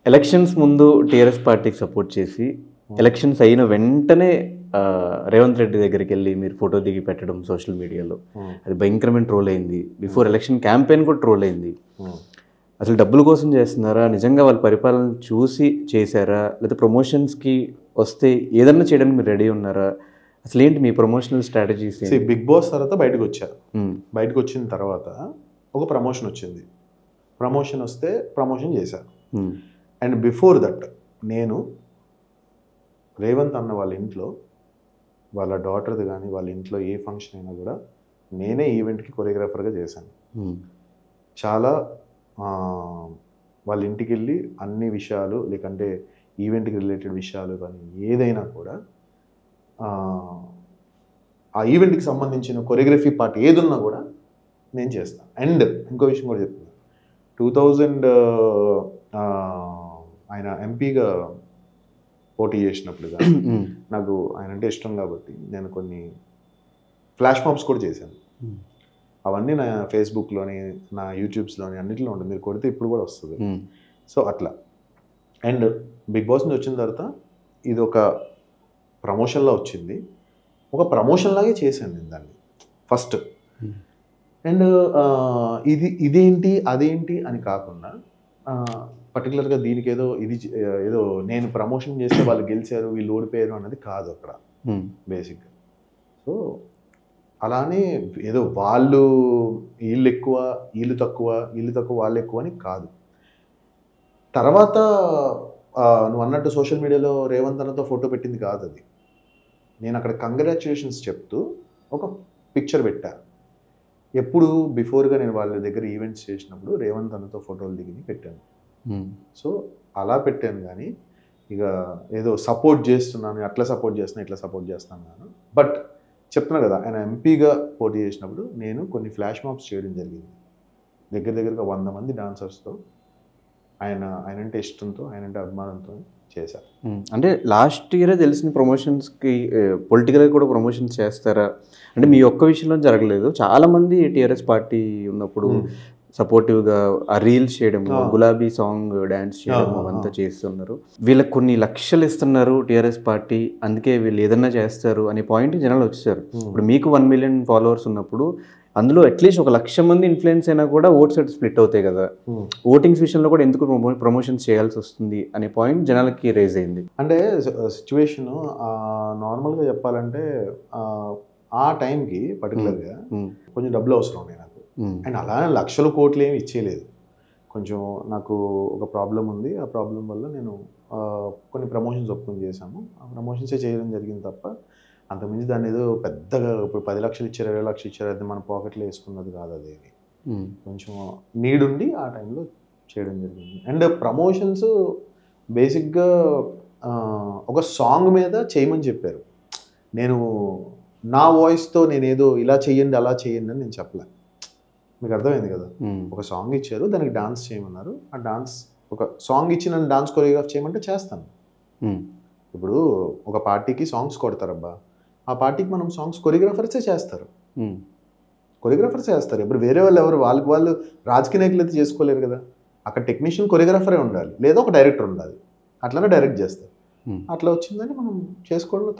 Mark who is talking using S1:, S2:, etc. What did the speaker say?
S1: Elections ముందు TRS పార్టీకి support చేసి ఎలక్షన్స్ అయిన వెంటనే ఆ, రేవంత్ రెడ్డి దగ్గరికి వెళ్ళి మీరు ఫోటో దిగి పెట్టడం సోషల్ మీడియాలో అది భయంకరమైన ట్రోల్ అయింది బిఫోర్ ఎలక్షన్ క్యాంపెయిన్ కూడా ట్రోల్ అయింది అసలు డబ్బుల కోసం చేస్తున్నారా నిజంగా వాళ్ళ పరిపాలన చూసి చేశారా లేదా ప్రమోషన్స్కి వస్తే ఏదన్నా చేయడానికి మీరు రెడీ ఉన్నారా అసలు ఏంటి మీ ప్రమోషనల్ స్ట్రాటజీస్
S2: బిగ్ బాస్ తర్వాత బయటకు వచ్చా బయటకు వచ్చిన తర్వాత ఒక ప్రమోషన్ వచ్చింది ప్రమోషన్ వస్తే ప్రమోషన్ చేశా అండ్ బిఫోర్ దట్ నేను రేవంత్ అన్న వాళ్ళ ఇంట్లో వాళ్ళ డాటర్ది కానీ వాళ్ళ ఇంట్లో ఏ ఫంక్షన్ అయినా కూడా నేనే ఈవెంట్కి కొరియోగ్రాఫర్గా చేశాను చాలా ఆ, వాళ్ళ ఇంటికి వెళ్ళి అన్ని విషయాలు లేకంటే ఈవెంట్కి రిలేటెడ్ విషయాలు కానీ ఏదైనా కూడా ఆ, ఆ ఈవెంట్కి సంబంధించిన కొరియోగ్రఫీ పార్ట్ ఏది ఉన్నా కూడా నేను చేస్తాను అండ్ ఇంకో విషయం కూడా చెప్తున్నాను టూ థౌజండ్ ఆయన ఎంపీగా పోటీ చేసినప్పుడు కానీ నాకు ఆయన అంటే ఇష్టం కాబట్టి నేను కొన్ని ఫ్లాష్ మాప్స్ కూడా చేశాను అవన్నీ నా ఫేస్బుక్లోని నా యూట్యూబ్స్లోని అన్నింటిలో ఉంటుంది మీరు కొడితే ఇప్పుడు కూడా వస్తుంది సో అట్లా అండ్ బిగ్ బాస్ నుంచి వచ్చిన తర్వాత ఇది ఒక ప్రమోషన్లా వచ్చింది ఒక ప్రమోషన్ లాగే చేశాను నేను దాన్ని ఫస్ట్ అండ్ ఇది ఇదేంటి అదేంటి అని కాకుండా పర్టికులర్గా దీనికి ఏదో ఇది చే- ఏదో నేను ప్రమోషన్ చేస్తే వాళ్ళు గెలిచారు వీళ్ళు ఓడిపోయారు అన్నది కాదు అక్కడ బేసిక్గా సో అలానే ఏదో వాళ్ళు వీళ్ళు ఎక్కువ వీళ్ళు తక్కువ వీళ్ళు తక్కువ వాళ్ళు ఎక్కువ అని కాదు తర్వాత ఆ, నువ్వు అన్నట్టు సోషల్ మీడియాలో రేవంత్ అన్నతో ఫోటో పెట్టింది కాదు అది నేను అక్కడ కంగ్రాచులేషన్స్ చెప్తూ ఒక పిక్చర్ పెట్టా ఎప్పుడు బిఫోర్గా నేను వాళ్ళ దగ్గర ఈవెంట్స్ చేసినప్పుడు రేవంత్ అన్నతో ఫోటోలు దిగి పెట్టాను సో అలా పెట్టాను కానీ ఇక ఏదో సపోర్ట్ చేస్తున్నాను అట్లా సపోర్ట్ చేస్తున్నా ఇట్లా సపోర్ట్ చేస్తున్నాను బట్ చెప్తున్నా కదా ఆయన ఎంపీగా పోటీ చేసినప్పుడు నేను కొన్ని ఫ్లాష్ మాప్స్ చేయడం జరిగింది దగ్గర దగ్గరగా వంద మంది డాన్సర్స్తో ఆయన ఆయన అంటే ఇష్టంతో ఆయన అంటే అభిమానంతో చేశారు
S1: అంటే లాస్ట్ ఇయరే తెలిసిన ప్రమోషన్స్కి పొలిటికల్గా కూడా ప్రమోషన్స్ చేస్తారా అంటే మీ ఒక్క విషయంలో జరగలేదు చాలా మంది టీఆర్ఎస్ పార్టీ ఉన్నప్పుడు సపోర్టివ్గా ఆ రీల్స్ చేయడము
S2: ఆ.
S1: గులాబీ సాంగ్ డ్యాన్స్ చేయడము
S2: ఆ, ఆ,
S1: అవంతా
S2: ఆ.
S1: చేస్తున్నారు వీళ్ళకి కొన్ని లక్షలు ఇస్తున్నారు టీఆర్ఎస్ పార్టీ అందుకే వీళ్ళు ఏదన్నా చేస్తారు అనే పాయింట్ జనాలు వచ్చారు ఇప్పుడు మీకు వన్ మిలియన్ ఫాలోవర్స్ ఉన్నప్పుడు అందులో అట్లీస్ట్ ఒక లక్ష మంది ఇన్ఫ్లుయెన్స్ అయినా కూడా ఓట్స్ అట్ స్ప్లిట్ అవుతాయి కదా ఓటింగ్స్ విషయంలో కూడా ఎందుకు ప్రమోషన్స్ చేయాల్సి వస్తుంది అనే పాయింట్ జనాలకి రేజ్ అయింది
S2: అంటే సిచ్యువేషన్ నార్మల్గా చెప్పాలంటే ఆ, ఆ టైంకి పర్టికులర్గా
S1: ఉమ్,
S2: కొంచెం డబ్బులు అవసరం ఉన్నాయి నాకు
S1: ఉమ్,
S2: అండ్ అలానే లక్షల కోట్లు ఏమి ఇచ్చేయలేదు కొంచెం నాకు ఒక ప్రాబ్లం ఉంది ఆ ప్రాబ్లం వల్ల నేను ఆ, కొన్ని ప్రమోషన్స్ ఒప్పుకొని చేశాము ఆ ప్రమోషన్సే చేయడం జరిగింది తప్ప అంతకుమించి దాన్ని ఏదో పెద్దగా ఇప్పుడు పది లక్షలు ఇచ్చారు ఇరవై లక్షలు ఇచ్చారు అది మన పాకెట్లో వేసుకున్నది కాదు అది
S1: ఉమ్,
S2: కొంచెం నీడ్ ఉండి ఆ టైంలో చేయడం జరిగింది అండ్ ప్రమోషన్స్ బేసిక్గా ఆ, ఒక సాంగ్ మీద చేయమని చెప్పారు నేను నా వాయిస్తో నేను ఏదో ఇలా చెయ్యండి అలా చెయ్యండి అని నేను చెప్పలే మీకు అర్థమైంది కదా
S1: ఉమ్,
S2: ఒక సాంగ్ ఇచ్చారు దానికి డాన్స్ చేయమన్నారు ఆ డాన్స్ ఒక సాంగ్ ఇచ్చి నన్ను డాన్స్ కొరియోగ్రాఫ్ చేయమంటే చేస్తాను
S1: ఉమ్,
S2: ఇప్పుడు ఒక పార్టీకి సాంగ్స్ కొడతారబ్బా ఆ పార్టీకి మనం సాంగ్స్ కొరియోగ్రాఫర్సే చేస్తారు
S1: ఉమ్,
S2: కొరియోగ్రాఫర్స్ చేస్తారు ఇప్పుడు వేరే వాళ్ళు ఎవరు వాళ్ళకి వాళ్ళు రాజకీయ నాయకులు అయితే చేసుకోలేరు కదా అక్కడ టెక్నీషియన్ కొరియోగ్రాఫరే ఉండాలి లేదా ఒక డైరెక్టర్ ఉండాలి అట్లనే డైరెక్ట్ చేస్తారు
S1: Hmm.
S2: అట్లా వచ్చిందని మనం చేసుకోవడం